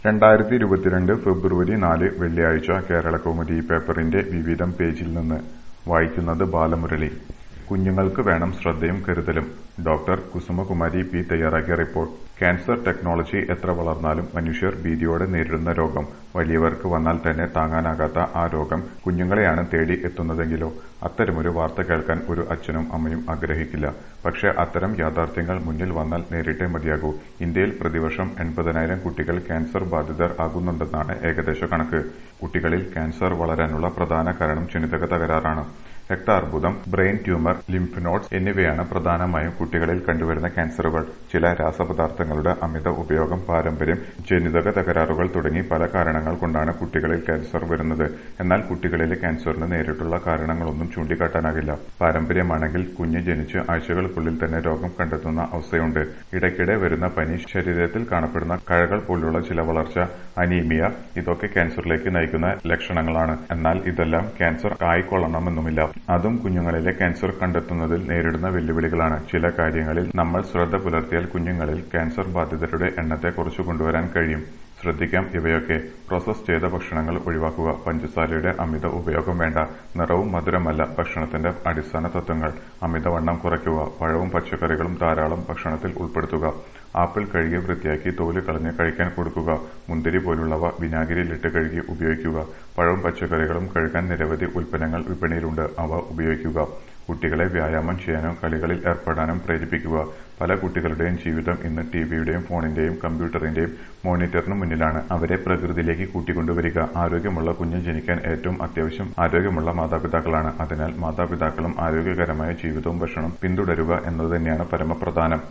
രണ്ടായിരത്തി ഇരുപത്തിരണ്ട് ഫെബ്രുവരി നാല് വെള്ളിയാഴ്ച കേരളകൗമുദി പേപ്പറിന്റെ വിവിധം പേജിൽ നിന്ന് വായിക്കുന്നത് ബാലമുരളി കുഞ്ഞുങ്ങൾക്ക് വേണം ശ്രദ്ധയും കരുതലും ഡോക്ടർ കുസുമകുമാരി പി തയ്യാറാക്കിയ റിപ്പോർട്ട് ക്യാൻസർ ടെക്നോളജി എത്ര വളർന്നാലും മനുഷ്യർ ഭീതിയോടെ നേരിടുന്ന രോഗം വലിയവർക്ക് വന്നാൽ തന്നെ താങ്ങാനാകാത്ത ആ രോഗം കുഞ്ഞുങ്ങളെയാണ് തേടി എത്തുന്നതെങ്കിലോ അത്തരമൊരു വാർത്ത കേൾക്കാൻ ഒരു അച്ഛനും അമ്മയും ആഗ്രഹിക്കില്ല പക്ഷേ അത്തരം യാഥാർത്ഥ്യങ്ങൾ മുന്നിൽ വന്നാൽ നേരിട്ടേ മതിയാകൂ ഇന്ത്യയിൽ പ്രതിവർഷം എൺപതിനായിരം കുട്ടികൾ ക്യാൻസർ ബാധിതർ ആകുന്നുണ്ടെന്നാണ് ഏകദേശ കണക്ക് കുട്ടികളിൽ ക്യാൻസർ വളരാനുള്ള പ്രധാന കാരണം ജനിതക തകരാറാണ് രക്താർബുദം ബ്രെയിൻ ട്യൂമർ ലിംഫ് നോഡ്സ് എന്നിവയാണ് പ്രധാനമായും കുട്ടികളിൽ കണ്ടുവരുന്ന ക്യാൻസറുകൾ ചില രാസപദാർത്ഥങ്ങളുടെ അമിത ഉപയോഗം പാരമ്പര്യം ജനിതക തകരാറുകൾ തുടങ്ങി പല കാരണങ്ങൾ കൊണ്ടാണ് കുട്ടികളിൽ ക്യാൻസർ വരുന്നത് എന്നാൽ കുട്ടികളിലെ ക്യാൻസറിന് നേരിട്ടുള്ള കാരണങ്ങളൊന്നും ചൂണ്ടിക്കാട്ടാനാകില്ല പാരമ്പര്യമാണെങ്കിൽ കുഞ്ഞ് ജനിച്ച് ആഴ്ചകൾക്കുള്ളിൽ തന്നെ രോഗം കണ്ടെത്തുന്ന അവസ്ഥയുണ്ട് ഇടയ്ക്കിടെ വരുന്ന പനി ശരീരത്തിൽ കാണപ്പെടുന്ന കഴകൾ പോലുള്ള ചില വളർച്ച അനീമിയ ഇതൊക്കെ ക്യാൻസറിലേക്ക് നയിക്കുന്ന ലക്ഷണങ്ങളാണ് എന്നാൽ ഇതെല്ലാം ക്യാൻസർ ആയിക്കൊള്ളണമെന്നുമില്ല അതും കുഞ്ഞുങ്ങളിലെ ക്യാൻസർ കണ്ടെത്തുന്നതിൽ നേരിടുന്ന വെല്ലുവിളികളാണ് ചില കാര്യങ്ങളിൽ നമ്മൾ ശ്രദ്ധ പുലർത്തിയാൽ കുഞ്ഞുങ്ങളിൽ ക്യാൻസർ ബാധിതരുടെ എണ്ണത്തെ കുറച്ചു കൊണ്ടുവരാൻ കഴിയും ശ്രദ്ധിക്കാം ഇവയൊക്കെ പ്രോസസ് ചെയ്ത ഭക്ഷണങ്ങൾ ഒഴിവാക്കുക പഞ്ചസാരയുടെ അമിത ഉപയോഗം വേണ്ട നിറവും മധുരമല്ല ഭക്ഷണത്തിന്റെ അടിസ്ഥാന തത്വങ്ങൾ അമിതവണ്ണം കുറയ്ക്കുക പഴവും പച്ചക്കറികളും ധാരാളം ഭക്ഷണത്തിൽ ഉൾപ്പെടുത്തുക ആപ്പിൾ കഴുകി വൃത്തിയാക്കി തോല് കളഞ്ഞ് കഴിക്കാൻ കൊടുക്കുക മുന്തിരി പോലുള്ളവ വിനാഗിരിയിലിട്ട് കഴുകി ഉപയോഗിക്കുക പഴവും പച്ചക്കറികളും കഴുകാൻ നിരവധി ഉൽപ്പന്നങ്ങൾ വിപണിയിലുണ്ട് അവ ഉപയോഗിക്കുക കുട്ടികളെ വ്യായാമം ചെയ്യാനും കളികളിൽ ഏർപ്പെടാനും പ്രേരിപ്പിക്കുക പല കുട്ടികളുടെയും ജീവിതം ഇന്ന് ടിവിയുടെയും ഫോണിന്റെയും കമ്പ്യൂട്ടറിന്റെയും മോണിറ്ററിന് മുന്നിലാണ് അവരെ പ്രകൃതിയിലേക്ക് കൂട്ടിക്കൊണ്ടുവരിക ആരോഗ്യമുള്ള കുഞ്ഞ് ജനിക്കാൻ ഏറ്റവും അത്യാവശ്യം ആരോഗ്യമുള്ള മാതാപിതാക്കളാണ് അതിനാൽ മാതാപിതാക്കളും ആരോഗ്യകരമായ ജീവിതവും ഭക്ഷണം പിന്തുടരുക എന്നതുതന്നെയാണ് പരമപ്രധാനം